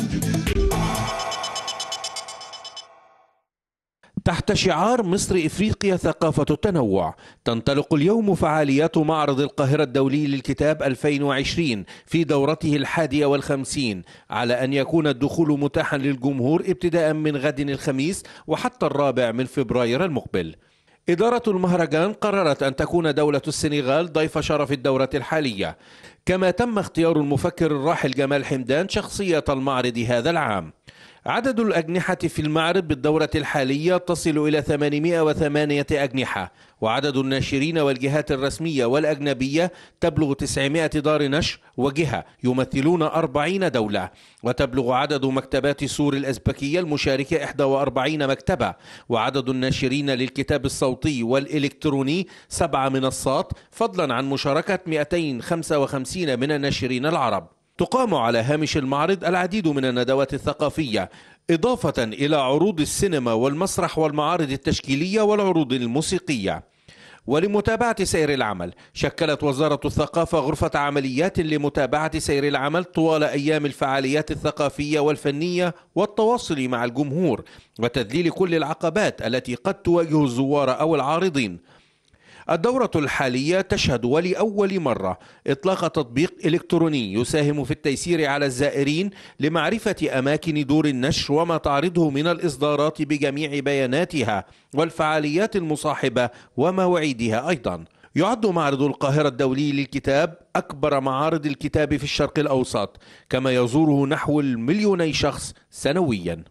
تحت شعار مصر افريقيا ثقافه التنوع تنطلق اليوم فعاليات معرض القاهره الدولي للكتاب 2020 في دورته الحادية والخمسين على ان يكون الدخول متاحا للجمهور ابتداء من غد الخميس وحتى الرابع من فبراير المقبل إدارة المهرجان قررت أن تكون دولة السنغال ضيف شرف الدورة الحالية كما تم اختيار المفكر الراحل جمال حمدان شخصية المعرض هذا العام عدد الأجنحة في المعرض بالدورة الحالية تصل إلى 808 أجنحة وعدد الناشرين والجهات الرسمية والأجنبية تبلغ 900 دار نشر وجهة يمثلون 40 دولة وتبلغ عدد مكتبات سور الأزبكية المشاركة 41 مكتبة وعدد الناشرين للكتاب الصوتي والإلكتروني سبع منصات فضلا عن مشاركة 255 من الناشرين العرب تقام على هامش المعرض العديد من الندوات الثقافية إضافة إلى عروض السينما والمسرح والمعارض التشكيلية والعروض الموسيقية ولمتابعة سير العمل شكلت وزارة الثقافة غرفة عمليات لمتابعة سير العمل طوال أيام الفعاليات الثقافية والفنية والتواصل مع الجمهور وتذليل كل العقبات التي قد تواجه الزوار أو العارضين الدورة الحالية تشهد ولأول مرة إطلاق تطبيق إلكتروني يساهم في التيسير على الزائرين لمعرفة أماكن دور النشر وما تعرضه من الإصدارات بجميع بياناتها والفعاليات المصاحبة ومواعيدها أيضاً يعد معرض القاهرة الدولي للكتاب أكبر معارض الكتاب في الشرق الأوسط كما يزوره نحو المليوني شخص سنوياً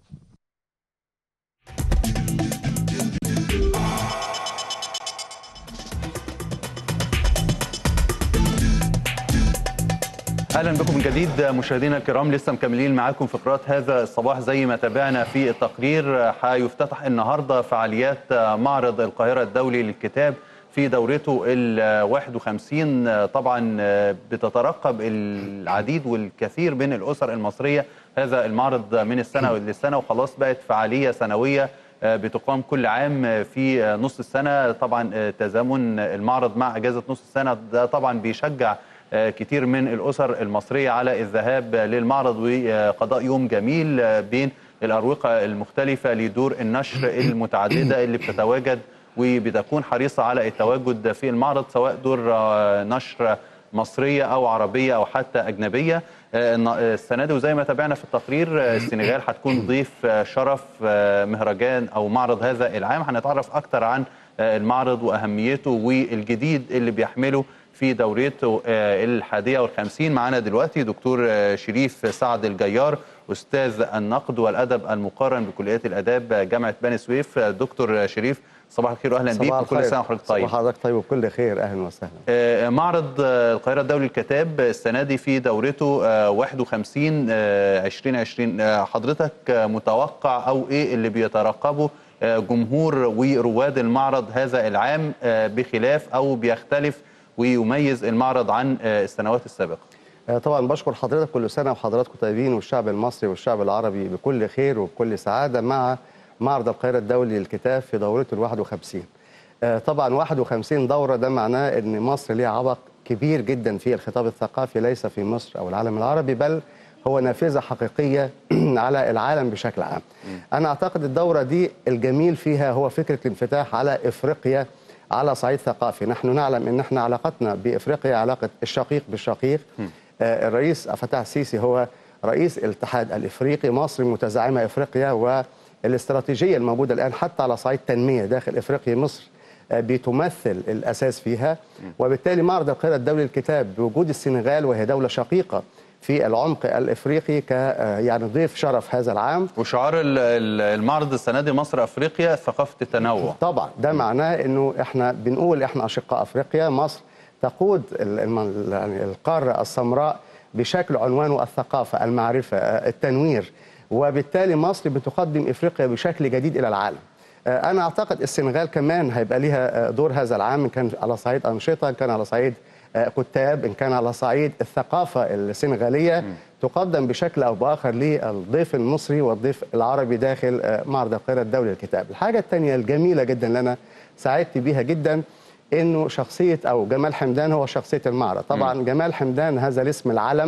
اهلا بكم من جديد مشاهدينا الكرام لسه مكملين معاكم فقرات هذا الصباح زي ما تابعنا في التقرير هيفتتح النهارده فعاليات معرض القاهره الدولي للكتاب في دورته ال 51 طبعا بتترقب العديد والكثير من الاسر المصريه هذا المعرض من السنه للسنه وخلاص بقت فعاليه سنويه بتقام كل عام في نص السنه طبعا تزامن المعرض مع اجازه نص السنه ده طبعا بيشجع كتير من الأسر المصرية على الذهاب للمعرض وقضاء يوم جميل بين الأروقة المختلفة لدور النشر المتعددة اللي بتتواجد وبتكون حريصة على التواجد في المعرض سواء دور نشر مصرية أو عربية أو حتى أجنبية السنة دي وزي ما تابعنا في التقرير السنغال هتكون ضيف شرف مهرجان أو معرض هذا العام هنتعرف أكتر عن المعرض وأهميته والجديد اللي بيحمله في دورته الحادية والخمسين معنا دلوقتي دكتور شريف سعد الجيار أستاذ النقد والأدب المقارن بكليات الأداب جامعة بني سويف دكتور شريف صباح الخير واهلا بيك وكل سنه وحضرتك طيب صباح حضرتك طيب وبكل خير اهلا وسهلا معرض القاهره الدولي للكتاب السنه دي في دورته 51 2020 حضرتك متوقع او ايه اللي بيترقبه جمهور ورواد المعرض هذا العام بخلاف او بيختلف ويميز المعرض عن السنوات السابقه طبعا بشكر حضرتك كل سنه وحضراتكم طيبين والشعب المصري والشعب العربي بكل خير وبكل سعاده مع معرض القاهره الدولي للكتاب في دورته ال 51 طبعا 51 دوره ده معناه ان مصر ليها عبق كبير جدا في الخطاب الثقافي ليس في مصر او العالم العربي بل هو نافذه حقيقيه على العالم بشكل عام. انا اعتقد الدوره دي الجميل فيها هو فكره الانفتاح على افريقيا على صعيد ثقافي نحن نعلم ان احنا علاقتنا بافريقيا علاقه الشقيق بالشقيق آه الرئيس فتح السيسي هو رئيس الاتحاد الافريقي مصر متزعمه افريقيا والاستراتيجيه الموجوده الان حتى على صعيد تنميه داخل افريقيا مصر آه بتمثل الاساس فيها وبالتالي معرض القاهره الدولي للكتاب بوجود السنغال وهي دوله شقيقه في العمق الافريقي ك يعني ضيف شرف هذا العام وشعار المعرض السنه دي مصر افريقيا ثقافه التنوع طبعا ده معناه انه احنا بنقول احنا اشقاء افريقيا مصر تقود يعني القاره السمراء بشكل عنوانه الثقافه المعرفه التنوير وبالتالي مصر بتقدم افريقيا بشكل جديد الى العالم انا اعتقد السنغال كمان هيبقى ليها دور هذا العام ان كان على صعيد انشطه ان كان على صعيد كتاب ان كان على صعيد الثقافه السنغاليه م. تقدم بشكل او باخر للضيف المصري والضيف العربي داخل معرض القاهره الدولي للكتاب. الحاجه الثانيه الجميله جدا اللي انا سعدت بيها جدا انه شخصيه او جمال حمدان هو شخصيه المعرض، طبعا م. جمال حمدان هذا الاسم العلم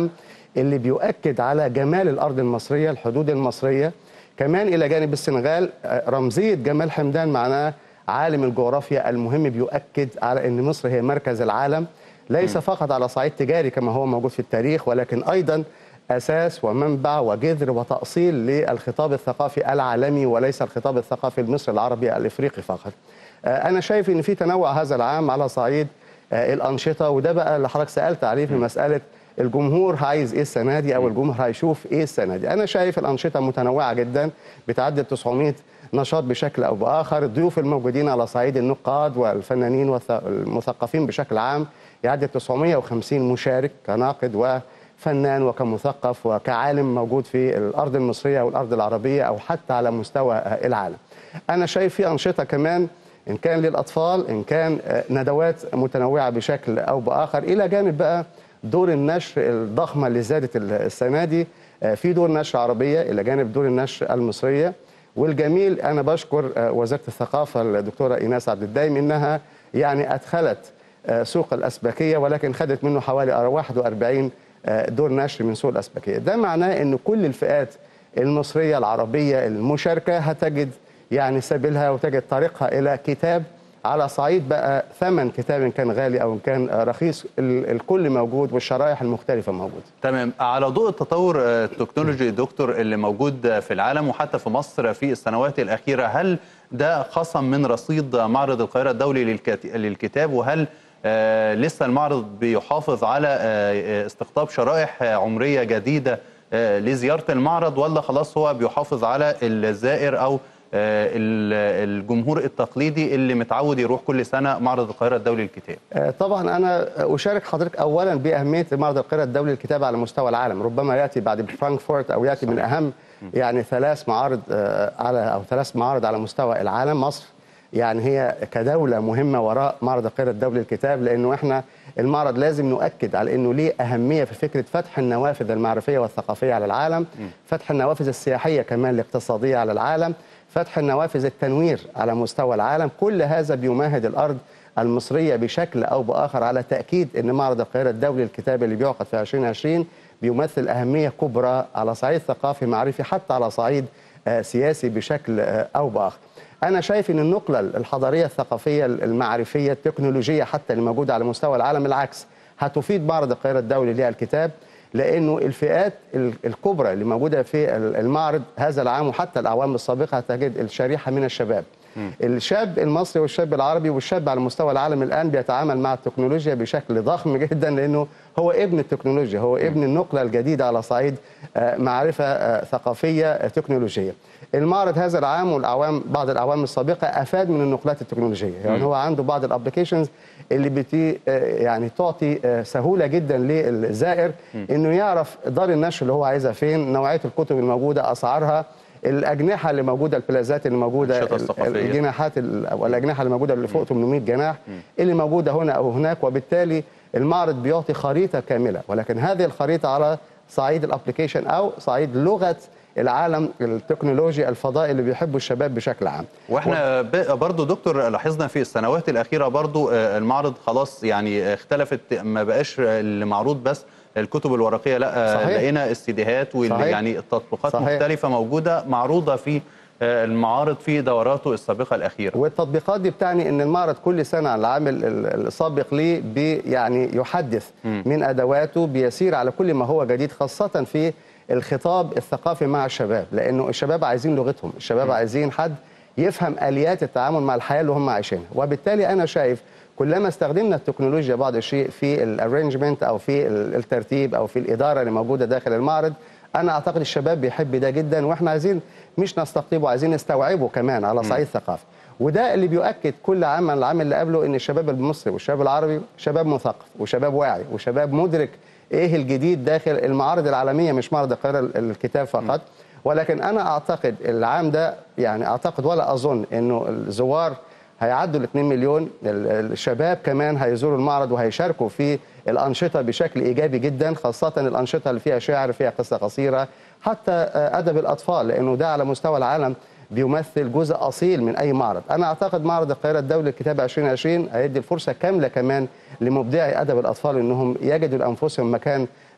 اللي بيؤكد على جمال الارض المصريه الحدود المصريه كمان الى جانب السنغال آه، رمزيه جمال حمدان معناه عالم الجغرافيا المهم بيؤكد على ان مصر هي مركز العالم ليس فقط على صعيد تجاري كما هو موجود في التاريخ ولكن ايضا اساس ومنبع وجذر وتاصيل للخطاب الثقافي العالمي وليس الخطاب الثقافي المصري العربي الافريقي فقط. آه، انا شايف ان في تنوع هذا العام على صعيد آه، الانشطه وده بقى اللي حضرتك سالت عليه في مساله الجمهور عايز ايه السنه دي او الجمهور هيشوف ايه السنه دي انا شايف الانشطه متنوعه جدا بتعدي 900 نشاط بشكل او باخر الضيوف الموجودين على صعيد النقاد والفنانين والمثقفين بشكل عام يعدي 950 مشارك كناقد وفنان وكمثقف وكعالم موجود في الارض المصريه والارض العربيه او حتى على مستوى آه، العالم انا شايف في انشطه كمان ان كان للاطفال ان كان آه، ندوات متنوعه بشكل او باخر الى جانب بقى دور النشر الضخمه اللي زادت ال- السنه دي آه، في دور نشر عربيه الى جانب دور النشر المصريه والجميل انا بشكر آه، وزاره الثقافه الدكتوره ايناس عبد الدايم انها يعني ادخلت آه، سوق الاسبكيه ولكن خدت منه حوالي 41 آه، دور نشر من سوق الاسبكيه ده معناه ان كل الفئات المصريه العربيه المشاركه هتجد يعني سبيلها وتجد طريقها الى كتاب على صعيد بقى ثمن كتاب إن كان غالي او ان كان آه، رخيص ال- الكل موجود والشرائح المختلفه موجوده تمام على ضوء التطور آه، التكنولوجي دكتور اللي موجود آه، في العالم وحتى في مصر في السنوات الأخيرة هل ده خصم من رصيد معرض القاهرة الدولي للكت- للكتاب وهل آه، لسه المعرض بيحافظ على آه، استقطاب شرائح آه، عمرية جديدة آه، لزيارة المعرض ولا خلاص هو بيحافظ على الزائر أو آه، ال- الجمهور التقليدي اللي متعود يروح كل سنة معرض القاهرة الدولي للكتاب آه، طبعا انا اشارك حضرتك اولا باهميه معرض القاهره الدولي للكتابه على مستوى العالم ربما ياتي بعد فرانكفورت او ياتي من اهم يعني ثلاث معارض آه، على او ثلاث معارض على مستوى العالم مصر يعني هي كدوله مهمه وراء معرض القاهره الدولي للكتاب لانه احنا المعرض لازم نؤكد على انه ليه اهميه في فكره فتح النوافذ المعرفيه والثقافيه على العالم فتح النوافذ السياحيه كمان الاقتصاديه على العالم فتح النوافذ التنوير على مستوى العالم كل هذا بيمهد الارض المصريه بشكل او باخر على تاكيد ان معرض القاهره الدولي للكتاب اللي بيعقد في 2020 بيمثل اهميه كبرى على صعيد ثقافي معرفي حتى على صعيد آه، سياسي بشكل آه، او باخر. انا شايف ان النقله الحضاريه الثقافيه المعرفيه التكنولوجيه حتى اللي موجوده على مستوى العالم العكس هتفيد معرض القاهره الدولي للكتاب لانه الفئات ال- الكبرى اللي موجوده في ال- المعرض هذا العام وحتى الاعوام السابقه هتجد الشريحه من الشباب. الشاب المصري والشاب العربي والشاب على مستوى العالم الان بيتعامل مع التكنولوجيا بشكل ضخم جدا لانه هو ابن التكنولوجيا هو ابن النقله الجديده على صعيد آه، معرفه آه، ثقافيه آه، تكنولوجيه. المعرض هذا العام والاعوام بعض الاعوام السابقه افاد من النقلات التكنولوجيه يعني هو عنده بعض الابلكيشنز اللي بتي آه، يعني تعطي آه، سهوله جدا للزائر انه يعرف دار النشر اللي هو عايزها فين نوعيه الكتب الموجوده اسعارها الاجنحه اللي موجوده البلازات اللي موجوده الأنشطة ال- الثقافية. الجناحات ال- او الاجنحه اللي موجوده اللي فوق 800 جناح اللي موجوده هنا او هناك وبالتالي المعرض بيعطي خريطه كامله ولكن هذه الخريطه على صعيد الابلكيشن او صعيد لغه العالم التكنولوجي الفضائي اللي بيحبه الشباب بشكل عام واحنا ب- برضو دكتور لاحظنا في السنوات الاخيره برضو آه، المعرض خلاص يعني اختلفت ما بقاش اللي معروض بس الكتب الورقيه لا آه، صحيح. لقينا استديوهات صحيح. ويعني التطبيقات صحيح. مختلفه موجوده معروضه في آه، المعارض في دوراته السابقه الاخيره والتطبيقات دي بتعني ان المعرض كل سنه على العام ال- ال- السابق ليه بي يعني يحدث من ادواته بيسير على كل ما هو جديد خاصه في الخطاب الثقافي مع الشباب لانه الشباب عايزين لغتهم الشباب عايزين حد يفهم اليات التعامل مع الحياه اللي هم عايشينها وبالتالي انا شايف كلما استخدمنا التكنولوجيا بعض الشيء في الارينجمنت او في ال- الترتيب او في الاداره اللي موجوده داخل المعرض انا اعتقد الشباب بيحب ده جدا واحنا عايزين مش نستقطبه عايزين نستوعبه كمان على صعيد ثقافي وده اللي بيؤكد كل عام عن العام اللي قبله ان الشباب المصري والشباب العربي شباب مثقف وشباب واعي وشباب مدرك ايه الجديد داخل المعارض العالميه مش معرض القاهره الكتاب فقط ولكن انا اعتقد العام ده يعني اعتقد ولا اظن انه الزوار هيعدوا ال 2 مليون ال- الشباب كمان هيزوروا المعرض وهيشاركوا في الانشطه بشكل ايجابي جدا خاصه الانشطه اللي فيها شعر فيها قصه قصيره حتى آه، ادب الاطفال لانه ده على مستوى العالم بيمثل جزء اصيل من اي معرض انا اعتقد معرض القاهره الدولي للكتابه 2020 هيدي الفرصه كامله كمان لمبدعي ادب الاطفال انهم يجدوا لانفسهم مكان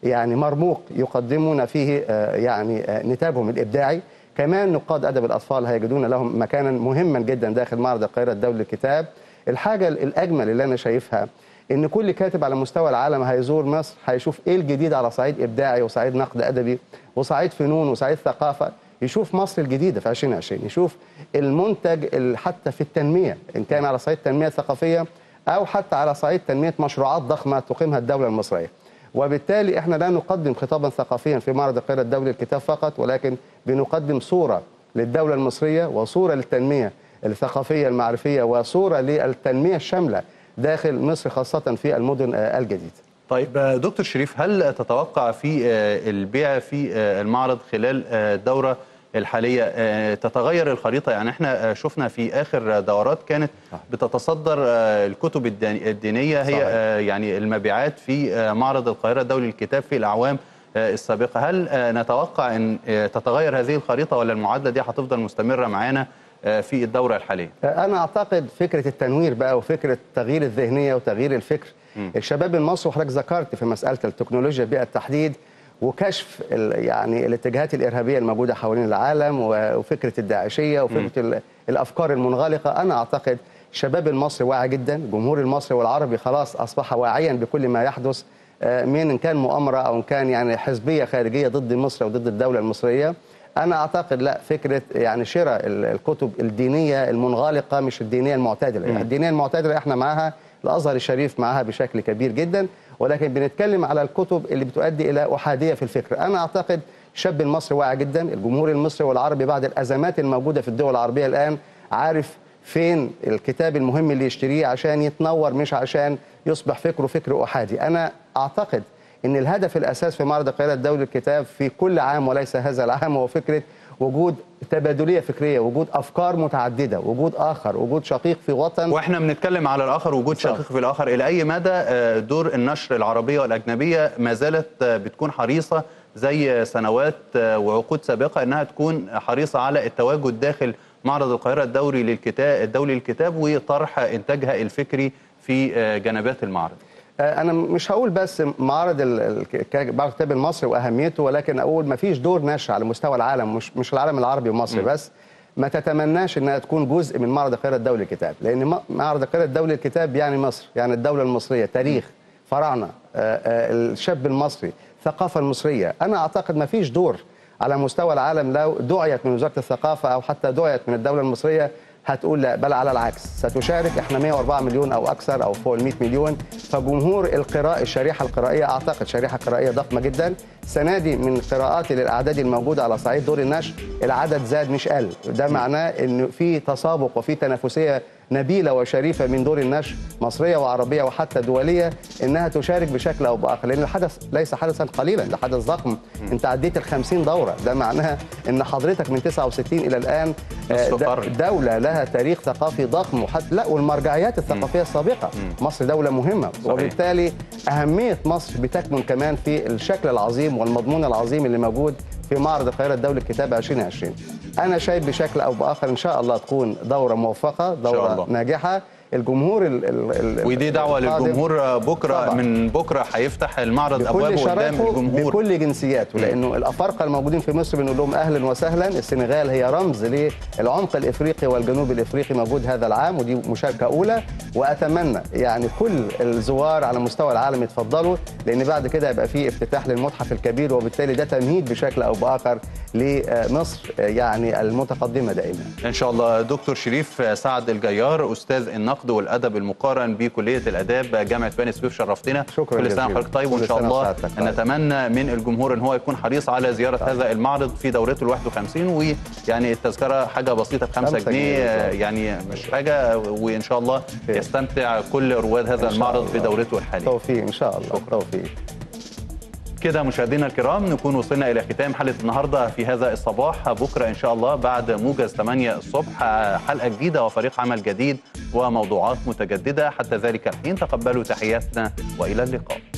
يعني مرموق يقدمون فيه آه، يعني آه، نتاجهم الابداعي كمان نقاد ادب الاطفال هيجدون لهم مكانا مهما جدا داخل معرض القاهره الدولي للكتاب الحاجه الاجمل اللي انا شايفها ان كل كاتب على مستوى العالم هيزور مصر هيشوف ايه الجديد على صعيد ابداعي وصعيد نقد ادبي وصعيد فنون وصعيد ثقافه يشوف مصر الجديده في 2020 يشوف المنتج ال- حتى في التنميه ان كان على صعيد التنميه الثقافيه او حتى على صعيد تنميه مشروعات ضخمه تقيمها الدوله المصريه وبالتالي احنا لا نقدم خطابا ثقافيا في معرض القاهره الدولي للكتاب فقط ولكن بنقدم صوره للدوله المصريه وصوره للتنميه الثقافيه المعرفيه وصوره للتنميه الشامله داخل مصر خاصه في المدن آه، الجديده. طيب آه، دكتور شريف هل تتوقع في آه، البيع في آه، المعرض خلال آه، الدورة الحالية آه، تتغير الخريطة يعني احنا آه، شفنا في آخر دورات كانت بتتصدر آه، الكتب الدين- الدينية هي صحيح. آه، يعني المبيعات في آه، معرض القاهرة الدولي للكتاب في الأعوام آه، السابقة هل آه، نتوقع أن آه، تتغير هذه الخريطة ولا المعادلة دي هتفضل مستمرة معانا آه، في الدورة الحالية؟ انا اعتقد فكره التنوير بقى وفكره تغيير الذهنيه وتغيير الفكر الشباب المصري وحضرتك ذكرت في مساله التكنولوجيا بالتحديد وكشف ال- يعني الاتجاهات الارهابيه الموجوده حوالين العالم و- وفكره الداعشيه وفكره ال- الافكار المنغلقه انا اعتقد الشباب المصري واعي جدا الجمهور المصري والعربي خلاص اصبح واعيا بكل ما يحدث آه، من ان كان مؤامره او ان كان يعني حزبيه خارجيه ضد مصر وضد الدوله المصريه انا اعتقد لا فكره يعني شراء ال- الكتب الدينيه المنغلقه مش الدينيه المعتدله يعني الدينيه المعتدله احنا معاها الازهر الشريف معاها بشكل كبير جدا ولكن بنتكلم على الكتب اللي بتؤدي الى احاديه في الفكر انا اعتقد الشاب المصري واعي جدا الجمهور المصري والعربي بعد الازمات الموجوده في الدول العربيه الان عارف فين الكتاب المهم اللي يشتريه عشان يتنور مش عشان يصبح فكره فكر احادي انا اعتقد ان الهدف الاساس في معرض القاهره الدولي للكتاب في كل عام وليس هذا العام هو فكره وجود تبادليه فكريه وجود افكار متعدده وجود اخر وجود شقيق في وطن واحنا بنتكلم على الاخر وجود بالظبط. شقيق في الاخر الى اي مدى آه، دور النشر العربيه والاجنبيه ما زالت آه، بتكون حريصه زي سنوات آه، وعقود سابقه انها تكون حريصه على التواجد داخل معرض القاهره الدوري للكتاب الدولي للكتاب وطرح انتاجها الفكري في آه، جنبات المعرض آه، انا مش هقول بس معرض ال- ال- معرض الكتاب المصري واهميته ولكن اقول ما فيش دور نشر على مستوى العالم مش مش العالم العربي ومصر بس ما تتمناش انها تكون جزء من معرض القاهره الدولي للكتاب لان م- معرض القاهره الدولي للكتاب يعني مصر يعني الدوله المصريه تاريخ فراعنه آه، آه، الشاب المصري الثقافه المصريه انا اعتقد ما فيش دور على مستوى العالم لو دعيت من وزاره الثقافه او حتى دعيت من الدوله المصريه هتقول لا بل على العكس ستشارك احنا 104 مليون او اكثر او فوق ال 100 مليون فجمهور القراء الشريحه القرائيه اعتقد شريحه قرائيه ضخمه جدا السنه دي من قراءاتي للاعداد الموجوده على صعيد دور النشر العدد زاد مش قل ده معناه ان في تسابق وفي تنافسيه نبيله وشريفه من دور النشر مصريه وعربيه وحتى دوليه انها تشارك بشكل او باخر لان الحدث ليس حدثا قليلا ده حدث ضخم انت عديت ال 50 دوره ده معناها ان حضرتك من 69 الى الان آه، نصف د- قرن. دولة لها تاريخ ثقافي ضخم وحتى لا والمرجعيات الثقافية السابقة مصر دولة مهمة وبالتالي أهمية مصر بتكمن كمان في الشكل العظيم والمضمون العظيم اللي موجود في معرض القاهرة الدولي للكتاب 2020 أنا شايف بشكل أو بآخر إن شاء الله تكون دورة موفقة دورة الله. ناجحة الجمهور ال ال ال ودي دعوه القادم للجمهور بكره طبعاً. من بكره هيفتح المعرض بكل ابوابه قدام شرائحه الجمهور بكل جنسياته لانه الافارقه الموجودين في مصر بنقول لهم اهلا وسهلا السنغال هي رمز للعمق الافريقي والجنوب الافريقي موجود هذا العام ودي مشاركه اولى واتمنى يعني كل الزوار على مستوى العالم يتفضلوا لان بعد كده يبقى في افتتاح للمتحف الكبير وبالتالي ده تمهيد بشكل او باخر لمصر يعني المتقدمه دائما ان شاء الله دكتور شريف سعد الجيار استاذ النقد والادب المقارن بكليه الاداب جامعه بني سويف شرفتنا شكراً كل سنه جزيلاً. وحضرتك طيب وان كل شاء سنة الله وسعادتك طيب. نتمنى من الجمهور ان هو يكون حريص على زياره هذا المعرض في دورته ال 51 ويعني التذكره حاجه بسيطه ب 5 خمسة جنيه جنيه آه، بالظبط. يعني مش حاجه وان شاء الله خير. يستمتع كل رواد هذا إن شاء المعرض في الله. دورته الحاليه توفيق ان شاء الله توفيق كده مشاهدينا الكرام نكون وصلنا الى ختام حلقه النهارده في هذا الصباح بكره ان شاء الله بعد موجز 8 الصبح حلقه جديده وفريق عمل جديد وموضوعات متجدده حتى ذلك الحين تقبلوا تحياتنا والى اللقاء